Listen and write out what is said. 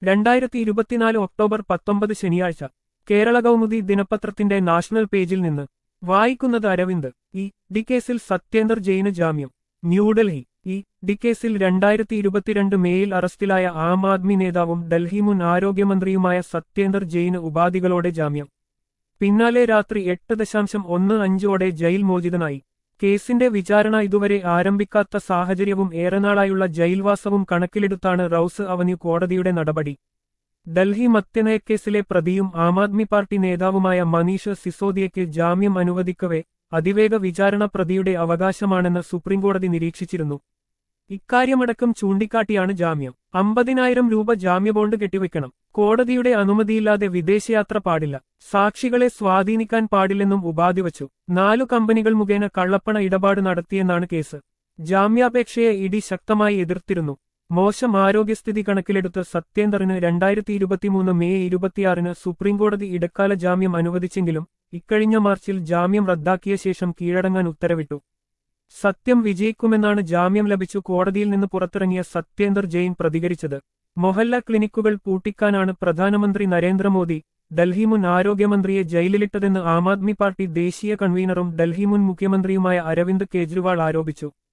രണ്ടായിരത്തി ഇരുപത്തിനാല് ഒക്ടോബർ പത്തൊമ്പത് ശനിയാഴ്ച കേരള കൗമുദി ദിനപത്രത്തിന്റെ നാഷണൽ പേജിൽ നിന്ന് വായിക്കുന്നത് അരവിന്ദ് ഈ ഡി കേസിൽ സത്യേന്ദർ ജെയിന് ജാമ്യം ന്യൂഡൽഹി ഈ ഡി കേസിൽ രണ്ടായിരത്തി ഇരുപത്തിരണ്ട് മേയിൽ അറസ്റ്റിലായ ആം ആദ്മി നേതാവും ഡൽഹി മുൻ ആരോഗ്യമന്ത്രിയുമായ സത്യേന്ദർ ജെയിന് ഉപാധികളോടെ ജാമ്യം പിന്നാലെ രാത്രി എട്ട് ദശാംശം ഒന്ന് അഞ്ചോടെ ജയിൽ മോചിതനായി കേസിന്റെ വിചാരണ ഇതുവരെ ആരംഭിക്കാത്ത സാഹചര്യവും ഏറെനാളായുള്ള ജയിൽവാസവും കണക്കിലെടുത്താണ് റൌസ് അവന്യൂ കോടതിയുടെ നടപടി ഡൽഹി മദ്യനയക്കേസിലെ പ്രതിയും ആം ആദ്മി പാർട്ടി നേതാവുമായ മനീഷ് സിസോദിയയ്ക്ക് ജാമ്യം അനുവദിക്കവേ അതിവേഗ വിചാരണ പ്രതിയുടെ അവകാശമാണെന്ന് സുപ്രീംകോടതി നിരീക്ഷിച്ചിരുന്നു ഇക്കാര്യമടക്കം ചൂണ്ടിക്കാട്ടിയാണ് ജാമ്യം അമ്പതിനായിരം രൂപ ജാമ്യബോണ്ട് കെട്ടിവെക്കണം കോടതിയുടെ അനുമതിയില്ലാതെ വിദേശയാത്ര പാടില്ല സാക്ഷികളെ സ്വാധീനിക്കാൻ പാടില്ലെന്നും ഉപാധി വച്ചു നാലു കമ്പനികൾ മുഖേന കള്ളപ്പണ ഇടപാട് നടത്തിയെന്നാണ് കേസ് ജാമ്യാപേക്ഷയെ ഇഡി ശക്തമായി എതിർത്തിരുന്നു മോശം ആരോഗ്യസ്ഥിതി കണക്കിലെടുത്ത് സത്യേന്ദറിന് രണ്ടായിരത്തി ഇരുപത്തിമൂന്ന് മെയ് ഇരുപത്തിയാറിന് സുപ്രീംകോടതി ഇടക്കാല ജാമ്യം അനുവദിച്ചെങ്കിലും ഇക്കഴിഞ്ഞ മാർച്ചിൽ ജാമ്യം റദ്ദാക്കിയ ശേഷം കീഴടങ്ങാൻ ഉത്തരവിട്ടു സത്യം വിജയിക്കുമെന്നാണ് ജാമ്യം ലഭിച്ചു കോടതിയിൽ നിന്ന് പുറത്തിറങ്ങിയ സത്യേന്ദർ ജെയിൻ പ്രതികരിച്ചത് മൊഹല്ല ക്ലിനിക്കുകൾ പൂട്ടിക്കാനാണ് പ്രധാനമന്ത്രി നരേന്ദ്രമോദി ഡൽഹി മുൻ ആരോഗ്യമന്ത്രിയെ ജയിലിലിട്ടതെന്ന് ആം ആദ്മി പാർട്ടി ദേശീയ കൺവീനറും ഡൽഹി മുൻ മുഖ്യമന്ത്രിയുമായ അരവിന്ദ് കെജ്രിവാൾ ആരോപിച്ചു